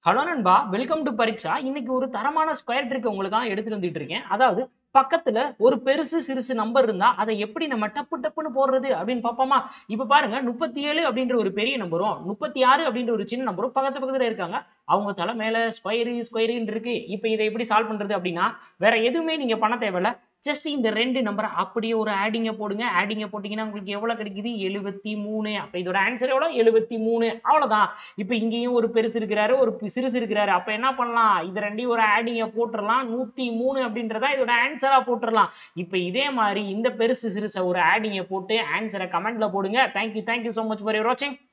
hello நண்பா welcome to பரீட்சா இன்னைக்கு ஒரு தரமான ஸ்கொயர் ட்ரிக் உங்களுக்காக எடுத்துட்டு வந்துட்டு இருக்கேன் அதாவது பக்கத்துல ஒரு பெருசு சிறுசு நம்பர் இருந்தா அதை எப்படி நம்ம டப்பு டப்புன்னு போடுறது அப்படின்னு பார்ப்போமா இப்ப பாருங்க முப்பத்தி ஏழு அப்படின்ற ஒரு பெரிய நம்பரும் முப்பத்தி ஆறு அப்படின்ற ஒரு சின்ன நம்பரும் பக்கத்து பக்கத்துல இருக்காங்க அவங்க தலை மேல ஸ்கொயரு ஸ்கொயருன்னு இருக்கு இப்ப இதை எப்படி சால்வ் பண்றது அப்படின்னா வேற எதுவுமே நீங்க பண்ண தேவையில்ல ஜஸ்ட் இந்த ரெண்டு நம்பரை அப்படியே ஒரு ஆடிங்க போடுங்க ஆடிங்க போட்டீங்கன்னா உங்களுக்கு எவ்வளவு கிடைக்குது எழுபத்தி மூணு அப்ப இதோட ஆன்சர் எவ்வளவு எழுபத்தி மூணு அவ்வளவுதான் இப்ப இங்கேயும் ஒரு பெருசு இருக்கிறாரு ஒரு பி- சிறுசு இருக்கிறாரு அப்ப என்ன பண்ணலாம் இது ரெண்டையும் ஒரு ஆடிங்க போட்டுறலாம் நூத்தி மூணு அப்படின்றதா இதோட ஆன்சரா போட்டுறலாம் இப்ப இதே மாதிரி இந்த பெருசு சிறுசை ஒரு ஆடிங்க போட்டு ஆன்சரை கமெண்ட்ல போடுங்க thank you thank you so much for your வாட்சிங்